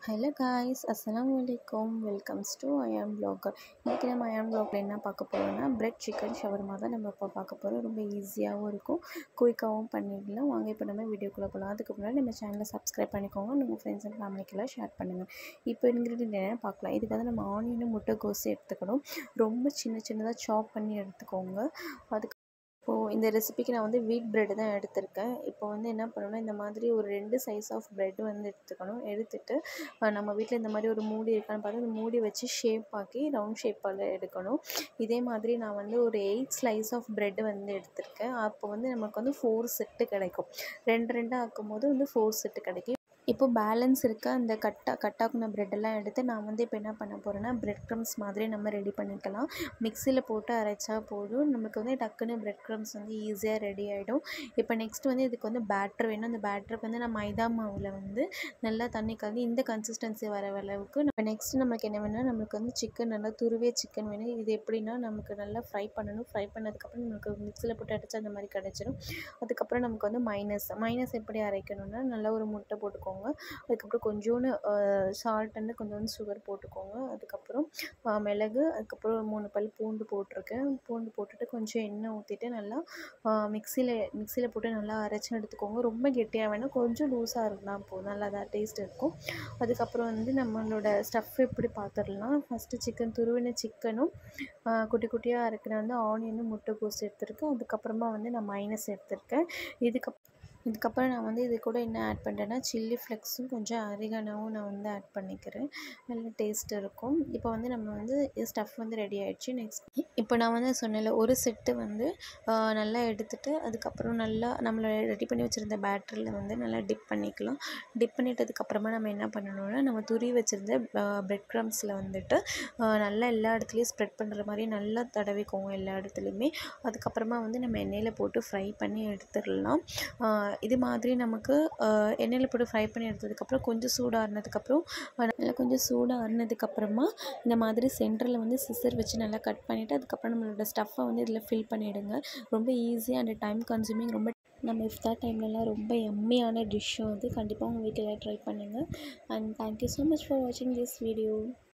hello guys அஸ்ஸலாமு அலைக்கும் welcomes to ion Blogger இன்றைக்கி நம்ம அயான் ப்ளாகில் என்ன பார்க்க போகிறோம்னா பிரெட் சிக்கன் ஷவர்மா தான் நம்ம இப்போ பார்க்க போகிறோம் ரொம்ப ஈஸியாகவும் இருக்கும் குயிக்காகவும் பண்ணிடலாம் வாங்க இப்போ நம்ம வீடியோக்குள்ளே போகலாம் அதுக்கு முன்னாடி நம்ம சேனலை சப்ஸ்கிரைப் பண்ணிக்கோங்க நம்ம ஃப்ரெண்ட்ஸ் அண்ட் ஃபேமிலிக்கெல்லாம் ஷேர் பண்ணுங்கள் இப்போ இன்க்ரீடியன்ட் என்ன பார்க்கலாம் இதுக்கு வந்து நம்ம ஆனியனும் முட்டைக்கோஸு எடுத்துக்கணும் ரொம்ப சின்ன சின்னதாக சாப் பண்ணி எடுத்துக்கோங்க அதுக்கு இப்போது இந்த ரெசிபிக்கு நான் வந்து வீட் பிரெட் தான் எடுத்திருக்கேன் இப்போ வந்து என்ன பண்ணணும்னா இந்த மாதிரி ஒரு ரெண்டு சைஸ் ஆஃப் பிரெட் வந்து எடுத்துக்கணும் எடுத்துட்டு அஹ் நம்ம வீட்டில் இந்த மாதிரி ஒரு மூடி இருக்கான்னு பார்த்து அந்த மூடி வச்சு ஷேப் ஆக்கி ரவுண்ட் ஷேப்பில் எடுக்கணும் இதே மாதிரி நான் வந்து ஒரு எயிட் ஸ்லைஸ் ஆஃப் பிரெட் வந்து எடுத்திருக்கேன் அப்போ வந்து நமக்கு வந்து ஃபோர் செட்டு கிடைக்கும் ரெண்டு ரெண்டாக ஆக்கும் போது வந்து ஃபோர் செட்டு கிடைக்கும் இப்போ பேலன்ஸ் இருக்க அந்த கட்டா கட்டாக்குன ப்ரெட்டெல்லாம் எடுத்து நான் வந்து இப்போ என்ன பண்ண போகிறேன்னா பிரெட் க்ரம்ஸ் மாதிரி நம்ம ரெடி பண்ணிக்கலாம் மிக்சியில் போட்டு அரைச்சா போதும் நமக்கு வந்து டக்குன்னு பிரெட் க்ரம்ஸ் வந்து ஈஸியாக ரெடி ஆகிடும் இப்போ நெக்ஸ்ட் வந்து இதுக்கு வந்து பேட்டர் வேணும் அந்த பேட்டருக்கு வந்து நான் மைதா மாவில் வந்து நல்லா தண்ணி கலந்து இந்த கன்சிஸ்டன்சி வர அளவுக்கு நம்ம நெக்ஸ்ட் நமக்கு என்ன வேணும்னா நமக்கு வந்து சிக்கன் நல்லா துருவிய சிக்கன் வேணும் இது எப்படின்னா நமக்கு நல்லா ஃப்ரை பண்ணணும் ஃப்ரை பண்ணதுக்கப்புறம் நமக்கு மிக்சியில் போட்டு அடித்தா அந்த மாதிரி கிடச்சிரும் அதுக்கப்புறம் நமக்கு வந்து மைனஸ் மைனஸ் எப்படி அரைக்கணும்னா நல்லா ஒரு முட்டை போட்டுக்கோங்க அதுக்கப்புறம் கொஞ்சோண்டு சால்ட் வந்து கொஞ்சோண்டு சுகர் போட்டுக்கோங்க அதுக்கப்புறம் ஆஹ் மிளகு அதுக்கப்புறம் மூணு பல் பூண்டு போட்டிருக்கேன் பூண்டு போட்டுட்டு கொஞ்சம் எண்ணெய் ஊற்றிட்டு நல்லா மிக்சியில் மிக்சியில் போட்டு நல்லா அரைச்சி எடுத்துக்கோங்க ரொம்ப கெட்டியாக வேணாம் கொஞ்சம் லூஸாக இருந்தால் போதும் நல்லா தான் டேஸ்ட் இருக்கும் அதுக்கப்புறம் வந்து நம்மளோட ஸ்டஃப் எப்படி பார்த்துடலாம் ஃபஸ்ட்டு சிக்கன் துருவின சிக்கனும் குட்டி குட்டியாக இருக்கிற வந்து ஆனியனும் முட்டைக்கோஸ் எடுத்திருக்கேன் அதுக்கப்புறமா வந்து நான் மைனஸ் எடுத்திருக்கேன் இதுக்கப் இதுக்கப்புறம் நான் வந்து இது கூட என்ன ஆட் பண்ணுறேன்னா சில்லி ஃப்ளெக்ஸும் கொஞ்சம் அரிகனாவும் நான் வந்து ஆட் பண்ணிக்கிறேன் நல்ல டேஸ்ட் இருக்கும் இப்போ வந்து நம்ம வந்து ஸ்டஃப் வந்து ரெடி ஆயிடுச்சு நெக்ஸ்ட் இப்போ நான் வந்து சொன்னேன்ல ஒரு செட்டு வந்து ஆஹ் நல்லா எடுத்துட்டு அதுக்கப்புறம் நல்லா நம்மள ரெடி பண்ணி வச்சுருந்த பேட்டரியில் வந்து நல்லா டிப் பண்ணிக்கலாம் டிப் பண்ணிட்டதுக்கப்புறமா நம்ம என்ன பண்ணணும்னா நம்ம துரி வச்சுருந்த பிரெட் க்ரம்ஸில் வந்துட்டு ஆஹ் நல்லா எல்லா இடத்துலையும் ஸ்ப்ரெட் பண்ணுற மாதிரி நல்லா தடவிக்கோங்க எல்லா இடத்துலையுமே அதுக்கப்புறமா வந்து நம்ம எண்ணெயில் போட்டு ஃப்ரை பண்ணி எடுத்துடலாம் ஆஹ் இது மாதிரி நமக்கு ஆஹ் எண்ணெயில் போட்டு ஃப்ரை பண்ணி எடுத்ததுக்கப்புறம் கொஞ்சம் சூடாறினதுக்கப்புறம் நல்லா கொஞ்சம் சூடாறினதுக்கப்புறமா இந்த மாதிரி சென்டரில் வந்து சிசர் வச்சு நல்லா கட் பண்ணிவிட்டு அதுக்கப்புறம் நம்மளோட ஸ்டஃப்பை வந்து இதில் ஃபில் பண்ணிவிடுங்க ரொம்ப ஈஸியாக அண்ட் டைம் கன்சூமிங் ரொம்ப நம்ம இஃப்தார் டைம்லலாம் ரொம்ப எம்மியான டிஷ்ஷும் அது கண்டிப்பாக உங்கள் வீட்டில் ட்ரை பண்ணுங்கள் and thank you so much for வாட்சிங் திஸ் வீடியோ